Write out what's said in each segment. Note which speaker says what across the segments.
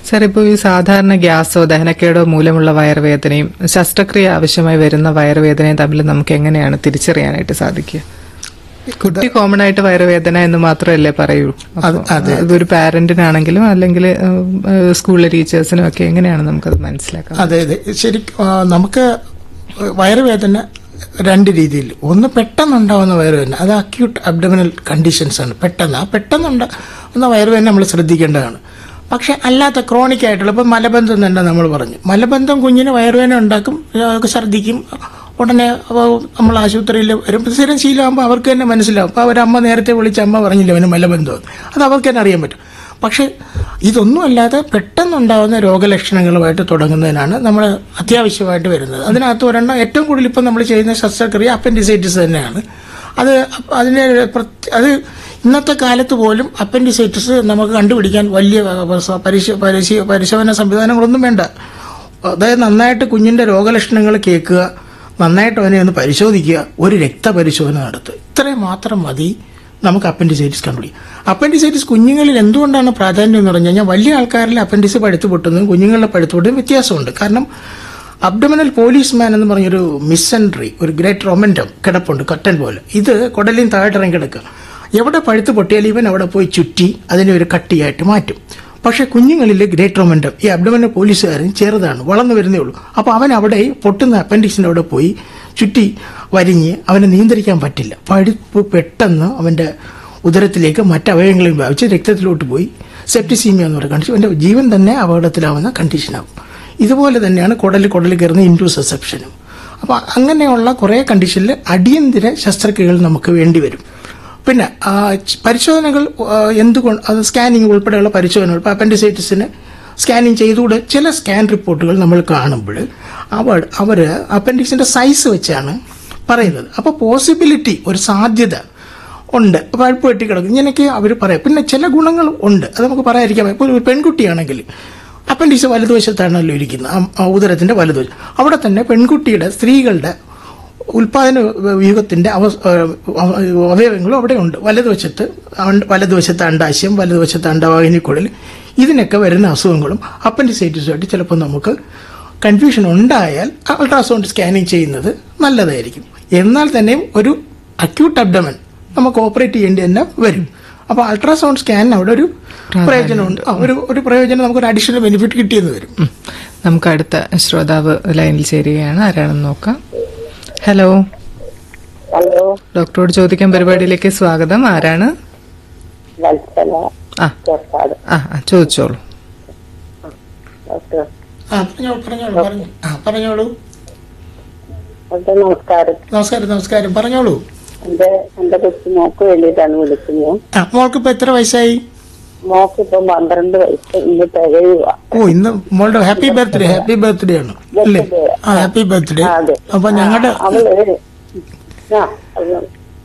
Speaker 1: Sir ഇപ്പോൾ ഈ സാധാരണ ഗ്യാസോ ദഹനക്കേടോ മൂലമുള്ള വയറുവേദനയും ശസ്ത്രക്രിയ ആവശ്യമായി വരുന്ന വയറുവേദനയും തമ്മിൽ നമുക്ക് എങ്ങനെയാണ് തിരിച്ചറിയാനായിട്ട് സാധിക്കുക കുട്ടി കോമൺ ആയിട്ട് വയറുവേദന എന്ന് മാത്രമല്ലേ പറയൂ
Speaker 2: അത് അതെ.
Speaker 1: ഇതൊരു പാരന്റിനാണെങ്കിലും അല്ലെങ്കിൽ സ്കൂളിലെ ടീച്ചേഴ്സിനും ഒക്കെ എങ്ങനെയാണ് നമുക്കത് മനസ്സിലാക്കാം
Speaker 2: അതെ അതെ ശരിക്കും ആ, നമുക്ക് വയറുവേദന രണ്ട് രീതിയിൽ ഒന്ന് പെട്ടെന്നുണ്ടാവുന്ന വയറുവേദന അത് അക്യൂട്ട് അബ്ഡമിനൽ കണ്ടീഷൻസ് ആണ് പെട്ടെന്ന് ആ പെട്ടെന്നുണ്ടാവുന്ന വയറുവേദന നമ്മൾ ശ്രദ്ധിക്കേണ്ടതാണ് പക്ഷെ അല്ലാത്ത ക്രോണിക് ആയിട്ടുള്ള ഇപ്പം മലബന്ധം തന്നെ നമ്മൾ പറഞ്ഞു മലബന്ധം കുഞ്ഞിന് വയറുവേദന ഉണ്ടാക്കും അതൊക്കെ ഛർദ്ദിക്കും ഉടനെ അവ- നമ്മൾ ആശുപത്രിയിൽ വരും സ്ഥിരം ശീലമാകുമ്പോൾ അവർക്ക് തന്നെ മനസ്സിലാവും അപ്പോൾ അവരമ്മ നേരത്തെ വിളിച്ച അമ്മ പറഞ്ഞില്ല അവന് മലബന്ധം അത് അവർക്ക് തന്നെ അറിയാൻ പറ്റും പക്ഷെ ഇതൊന്നും അല്ലാതെ പെട്ടെന്നുണ്ടാകുന്ന രോഗലക്ഷണങ്ങളുമായിട്ട് തുടങ്ങുന്നതിനാണ് നമ്മൾ അത്യാവശ്യമായിട്ട് വരുന്നത് അതിനകത്ത് ഒരെണ്ണം ഏറ്റവും കൂടുതൽ ഇപ്പം നമ്മൾ ചെയ്യുന്ന ശസ്ത്രക്രിയ അപ്പൻഡിസൈറ്റിസ് തന്നെയാണ് അത് അതിന് പ്രത്യ- അത് ഇന്നത്തെ കാലത്ത് പോലും അപ്പൻഡിസൈറ്റിസ് നമുക്ക് കണ്ടുപിടിക്കാൻ വലിയ പരിശ പരിശ പരിശോധന സംവിധാനങ്ങളൊന്നും വേണ്ട അതായത് നന്നായിട്ട് കുഞ്ഞിന്റെ രോഗലക്ഷണങ്ങൾ കേൾക്കുക നന്നായിട്ട് അവനെ ഒന്ന് പരിശോധിക്കുക ഒരു രക്തപരിശോധന നടത്തുക ഇത്രയും മാത്രം മതി നമുക്ക് അപ്പൻഡിസൈറ്റിസ് കണ്ടുപിടിക്കും അപ്പൻഡിസൈറ്റിസ് കുഞ്ഞുങ്ങളിൽ എന്തുകൊണ്ടാണ് പ്രാധാന്യം എന്ന് പറഞ്ഞു കഴിഞ്ഞാൽ വലിയ ആൾക്കാരിൽ അപ്പൻഡിസ് പഴുത്തു പൊട്ടുന്നതും കുഞ്ഞുങ്ങളുടെ പഴുത്തു പൊട്ടുന്നതും വ്യത്യാസമുണ്ട് കാരണം അബ്ഡമിനൽ പോലീസ് മാൻ എന്ന് പറഞ്ഞൊരു മിസ്സൻട്രി ഒരു ഗ്രേറ്റ് റൊമൻറ്റം കിടപ്പുണ്ട് കട്ടൻ പോലെ ഇത് കുടലിൽ താഴെട്ടിറങ്ങി കിടക്കുക എവിടെ പഴുത്ത് പൊട്ടിയാൽ ഇവൻ അവിടെ പോയി ചുറ്റി അതിനെ ഒരു കട്ടിയായിട്ട് മാറ്റും പക്ഷേ കുഞ്ഞുങ്ങളിൽ ഗ്രേറ്റ് റൊമൻറ്റം ഈ അബ്ഡമിനൽ പോലീസുകാരൻ ചെറുതാണ് വളർന്നു വരുന്നേ ഉള്ളൂ അപ്പോൾ അവൻ അവിടെ പൊട്ടുന്ന അപ്പൻഡിക്സിൻ്റെ അവിടെ പോയി ചുറ്റി വരിഞ്ഞ് അവനെ നിയന്ത്രിക്കാൻ പറ്റില്ല പഴുപ്പ് പെട്ടെന്ന് അവൻ്റെ ഉദരത്തിലേക്ക് മറ്റവയവങ്ങളെയും വ്യാപിച്ച് രക്തത്തിലോട്ട് പോയി സെപ്റ്റിസീമിയ എന്ന് പറയുന്ന കണ്ടീഷൻ അവൻ്റെ ജീവൻ തന്നെ അപകടത്തിലാവുന്ന കണ്ടീഷനാവും ഇതുപോലെ തന്നെയാണ് കുടലിൽ കുടലിൽ കയറുന്ന ഇൻഡ്യൂസെപ്ഷനും അപ്പോൾ അങ്ങനെയുള്ള കുറേ കണ്ടീഷനിൽ അടിയന്തര ശസ്ത്രക്രിയകൾ നമുക്ക് വേണ്ടി വരും പിന്നെ ആ, ച്- പരിശോധനകൾ ആ, എന്തുകൊണ്ട് അത് സ്കാനിങ് ഉൾപ്പെടെയുള്ള പരിശോധനകൾ ഇപ്പോൾ അപ്പൻഡിസൈറ്റിസിന് സ്കാനിങ് ചെയ്തുകൂടെ ചില സ്കാൻ റിപ്പോർട്ടുകൾ നമ്മൾ കാണുമ്പോൾ അവർ അവർ അപ്പൻഡിക്സിന്റെ സൈസ് വെച്ചാണ് പറയുന്നത് അപ്പോൾ പോസിബിലിറ്റി ഒരു സാധ്യത ഉണ്ട് പഴുപ്പ് വെട്ടി കിടക്കും ഇങ്ങനെയൊക്കെ അവർ പറയാം പിന്നെ ചില ഗുണങ്ങൾ ഉണ്ട് അത് നമുക്ക് പറയാതിരിക്കാൻ ഇപ്പോൾ ഒരു പെൺകുട്ടിയാണെങ്കിൽ അപ്പൻഡിക്സ് വലതുവശത്താണല്ലോ ഇരിക്കുന്നത് ആ- ആ ഉദരത്തിന്റെ വലതുവശം അവിടെ തന്നെ പെൺകുട്ടിയുടെ സ്ത്രീകളുടെ ഉൽപാദന വ്യൂഹത്തിന്റെ അവ അവ- അവയവങ്ങളും അവിടെ ഉണ്ട് വലതുവശത്ത് അണ്ട- വലതുവശത്ത് അണ്ടാശയം വലതുവശത്ത് അണ്ടവാഹിനിക്കുഴൽ ഇതിനൊക്കെ വരുന്ന അസുഖങ്ങളും അപ്പൻഡിസൈറ്റിസുമായിട്ട് ചിലപ്പോൾ നമുക്ക് കൺഫ്യൂഷൻ ഉണ്ടായാൽ അൾട്രാസൗണ്ട് സ്കാനിങ് ചെയ്യുന്നത് നല്ലതായിരിക്കും എന്നാൽ തന്നെയും ഒരു അക്യൂട്ട് അബ്ഡമൻ നമുക്ക് ഓപ്പറേറ്റ് ചെയ്യേണ്ടി തന്നെ വരും അപ്പോൾ അൾട്രാസൗണ്ട് സ്കാനിന് അവിടെ ഒരു പ്രയോജനമുണ്ട് ആ, ഒരു ഒരു പ്രയോജനം നമുക്ക് ഒരു അഡീഷണൽ ബെനിഫിറ്റ് കിട്ടിയെന്ന് വരും
Speaker 1: ഉം. നമുക്ക് അടുത്ത ശ്രോതാവ് ലൈനിൽ ചേരുകയാണ് ആരാണെന്ന് നോക്കാം ഹലോ
Speaker 3: ഹലോ
Speaker 1: ഡോക്ടറോട് ചോദിക്കാൻ പരിപാടിയിലേക്ക് സ്വാഗതം ആരാണ്
Speaker 3: വത്സല
Speaker 1: ആ
Speaker 3: ചേർക്കാട്
Speaker 1: ആ ആ, ചോദിച്ചോളൂ
Speaker 3: ഡോക്ടർ
Speaker 2: ആ പറഞ്ഞോളൂ പറഞ്ഞോളൂ പറഞ്ഞു ആ പറഞ്ഞോളൂ
Speaker 3: ഡോക്ടർ നമസ്കാരം
Speaker 2: നമസ്കാരം നമസ്കാരം പറഞ്ഞോളൂ
Speaker 3: എന്റെ എന്റെ കൊച്ചു മോക്ക് വേണ്ടിയിട്ടാണ് വിളിക്കുന്നത്
Speaker 2: ആ മോൾക്ക് ഇപ്പൊ എത്ര വയസ്സായി
Speaker 3: മോക്ക് ഇപ്പം പന്ത്രണ്ട് വയസ്സ് ഇന്ന് തികയുക
Speaker 2: ഓ ഇന്ന് മോളുടെ ഹാപ്പി ബർത്ത്ഡേ ഹാപ്പി ബർത്ത്ഡേ ആണ് അല്ലേ
Speaker 3: Birthday.
Speaker 2: ആ ഹാപ്പി ബർത്ത്ഡേ
Speaker 3: ആ, അതെ
Speaker 2: അപ്പൊ ഞങ്ങളുടെ
Speaker 3: ആ, അവള് ആ അത്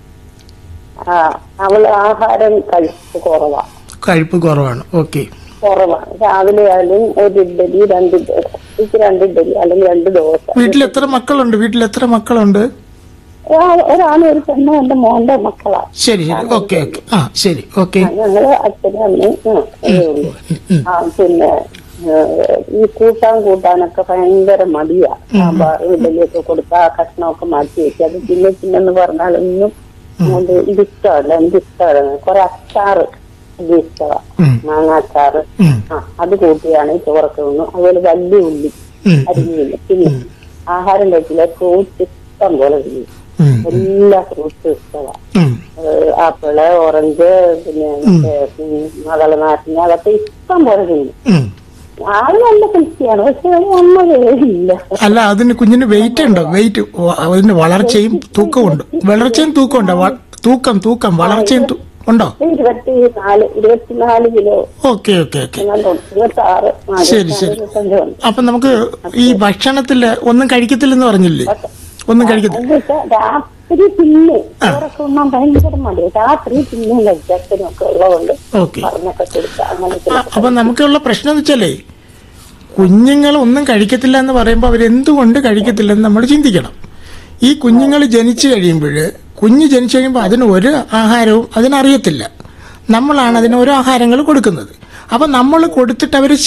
Speaker 3: ആ അവള് ആഹാരം കഴിപ്പ് കുറവാ
Speaker 2: കഴിപ്പ് കുറവാണ് ഓക്കെ
Speaker 3: കുറവാ രാവിലെ ആയാലും ഒരു ഇഡ്ഡലി രണ്ട് ദോശ ഉച്ചയ്ക്ക് രണ്ട് ഇഡ്ഡലി അല്ലെങ്കിൽ രണ്ട് ദോശ
Speaker 2: വീട്ടിൽ എത്ര മക്കളുണ്ട് വീട്ടിൽ എത്ര മക്കളുണ്ട്
Speaker 3: ഒരാ- ഒരാളും ഒരു പെണ്ണും എന്റെ മോന്റെ മക്കളാ
Speaker 2: ശരി ശരി ഓക്കെ ഓക്കെ ആ ശരി ഓക്കെ
Speaker 3: ആ, ഞങ്ങള് അച്ഛനും അമ്മയും ആ, അതേ ഉള്ളൂ ആ പിന്നെ ഏഹ്, ഈ കൂട്ടാൻ കൂട്ടാനൊക്കെ ഭയങ്കര മടിയാ സാമ്പാർ ഇഡലിയൊക്കെ കൊടുത്ത ആ കഷ്ണമൊക്കെ മാറ്റി വെക്കുക അത് പിന്നെ പിന്നെന്ന് പറഞ്ഞാലൊന്നും അത് ഇത് ഇഷ്ടമല്ല എനിക്ക് ഇഷ്ടമല്ല കുറെ അച്ചാറ് ഇത് ഇഷ്ടമാ മാങ്ങാച്ചാറ് ആ അത് കൂട്ടിയാണ് ഈ ചോറൊക്കെ തിന്നു അതുപോലെ വലിയ ഉള്ളി അരിഞ്ഞില്ല പിന്നെ ആഹാരം കഴിച്ചില്ല ഫ്രൂട്ട്സ് ഇഷ്ടം പോലെ തിന്നു എല്ലാ ഫ്രൂട്ട്സും ഇഷ്ടമാണ് ആപ്പിള് ഓറഞ്ച് പിന്നെ മറ്റേ മകള് നാട്ടിന് അതൊക്കെ ഇഷ്ടം പോലെ തിന്നു ആള് നല്ല ഹെൽത്തിയാണ് പക്ഷെ അമ്മ ഇല്ല
Speaker 2: അല്ല അതിന് കുഞ്ഞിന് വെയിറ്റ് ഉണ്ടോ വെയിറ്റ് അതിന് വളർച്ചയും തൂക്കവും ഉണ്ട് വളർച്ചയും തൂക്കം ഉണ്ടോ വ- തൂക്കം തൂക്കം വളർച്ചയും തൂ- ഉണ്ടോ
Speaker 3: ഇരുപത്തി നാല് ഇരുപത്തിനാല് കിലോ
Speaker 2: ഓക്കെ ഓക്കെ ഓക്കെ
Speaker 3: എങ്ങാണ്ടുണ്ട് ഇരുപത്തി ആറ്
Speaker 2: ശരി ശരി
Speaker 3: ഇരുപത്തഞ്ചുണ്ട്
Speaker 2: അപ്പൊ നമുക്ക് ഈ ഭക്ഷണത്തില് ഒന്നും കഴിക്കത്തില്ലെന്ന് പറഞ്ഞില്ലേ ഒന്നും കഴിക്കത്തില്ല
Speaker 3: എന്ന് വെച്ചാൽ രാത്രി പിന്നെ ചോറൊക്കെ ഉണ്ണാൻ ഭയങ്കര മടി രാത്രി പിന്നെ ലജ്ജത്തിനും ഒക്കെ ഉള്ളതുകൊണ്ട്
Speaker 2: ഓക്കെ
Speaker 3: പറഞ്ഞൊക്കെ കൊടുക്കുക അങ്ങനെ
Speaker 2: ആ, അപ്പൊ നമുക്കുള്ള പ്രശ്നം എന്ന് വെച്ചാലേ കുഞ്ഞുങ്ങൾ ഒന്നും കഴിക്കത്തില്ല എന്ന് പറയുമ്പോൾ അവരെന്തുകൊണ്ട് കഴിക്കത്തില്ലെന്ന് നമ്മൾ ചിന്തിക്കണം ഈ കുഞ്ഞുങ്ങൾ ജനിച്ചു കഴിയുമ്പോൾ കുഞ്ഞ് ജനിച്ചു കഴിയുമ്പോൾ അതിന് ഒരു ആഹാരവും അതിനറിയത്തില്ല നമ്മളാണ് അതിന് ഓരോ ആഹാരങ്ങൾ കൊടുക്കുന്നത് അപ്പൊ നമ്മൾ കൊടുത്തിട്ട് അവർ